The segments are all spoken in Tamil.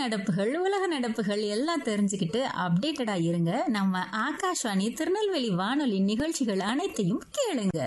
நடப்புகள் உலக நடப்புகள் எல்லாம் தெரிஞ்சுக்கிட்டு அப்டேட்டடா இருங்க நம்ம ஆகாஷ்வாணி திருநெல்வேலி வானொலி நிகழ்ச்சிகள் அனைத்தையும் கேளுங்க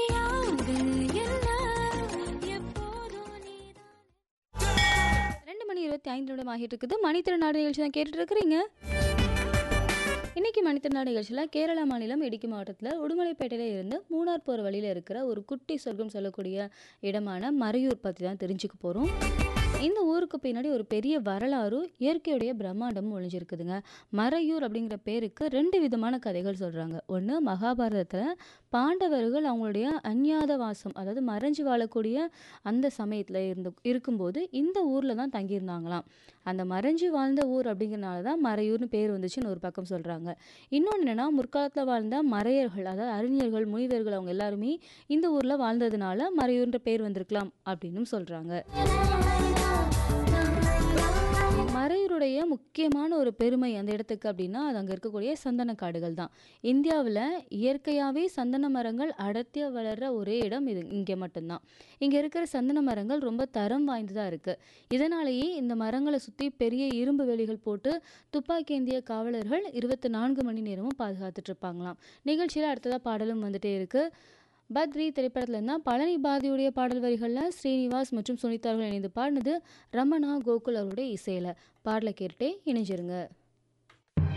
ரெண்டு மணி இருபத்தி ஐந்து நிமிடம் ஆகிட்டு இருக்குது மணித்திருநாடு நிகழ்ச்சி தான் கேட்டுட்டு இருக்கிறீங்க இன்னைக்கு மணித்திருநாடு நிகழ்ச்சியில் கேரளா மாநிலம் இடுக்கி மாவட்டத்தில் உடுமலைப்பேட்டையில் இருந்து மூணார் போகிற வழியில் இருக்கிற ஒரு குட்டி சொர்க்கம் சொல்லக்கூடிய இடமான மறையூர் பற்றி தான் தெரிஞ்சுக்க போகிறோம் இந்த ஊருக்கு பின்னாடி ஒரு பெரிய வரலாறும் இயற்கையுடைய பிரம்மாண்டமும் ஒழிஞ்சிருக்குதுங்க மறையூர் அப்படிங்கிற பேருக்கு ரெண்டு விதமான கதைகள் சொல்கிறாங்க ஒன்று மகாபாரதத்தில் பாண்டவர்கள் அவங்களுடைய அஞ்ஞாத வாசம் அதாவது மறைஞ்சு வாழக்கூடிய அந்த சமயத்தில் இருந்து இருக்கும்போது இந்த ஊரில் தான் தங்கியிருந்தாங்களாம் அந்த மறைஞ்சு வாழ்ந்த ஊர் அப்படிங்கிறனால தான் மறையூர்னு பேர் வந்துச்சுன்னு ஒரு பக்கம் சொல்கிறாங்க இன்னொன்று என்னென்னா முற்காலத்தில் வாழ்ந்த மறையர்கள் அதாவது அறிஞர்கள் முனிவர்கள் அவங்க எல்லாருமே இந்த ஊரில் வாழ்ந்ததுனால மறையூர்ன்ற பேர் வந்திருக்கலாம் அப்படின்னும் சொல்கிறாங்க மறையூருடைய முக்கியமான ஒரு பெருமை அந்த இடத்துக்கு அப்படின்னா அது அங்கே இருக்கக்கூடிய சந்தன காடுகள் தான் இந்தியாவில் இயற்கையாகவே சந்தன மரங்கள் அடர்த்தியாக வளர்கிற ஒரே இடம் இது இங்கே மட்டும்தான் இங்கே இருக்கிற சந்தன மரங்கள் ரொம்ப தரம் வாய்ந்ததாக இருக்குது இதனாலேயே இந்த மரங்களை சுற்றி பெரிய இரும்பு வேலிகள் போட்டு துப்பாக்கி ஏந்திய காவலர்கள் இருபத்தி நான்கு மணி நேரமும் பாதுகாத்துட்டு இருப்பாங்களாம் நிகழ்ச்சியில் அடுத்ததாக பாடலும் வந்துட்டே இருக்குது பத்ரி திரைப்படத்தில் இருந்தால் பழனி பாதியுடைய பாடல் வரிகளில் ஸ்ரீனிவாஸ் மற்றும் சுனிதா அவர்கள் இணைந்து பாடினது ரமணா கோகுல் அவருடைய இசையில் பாடலை கேட்டுட்டே இணைஞ்சிருங்க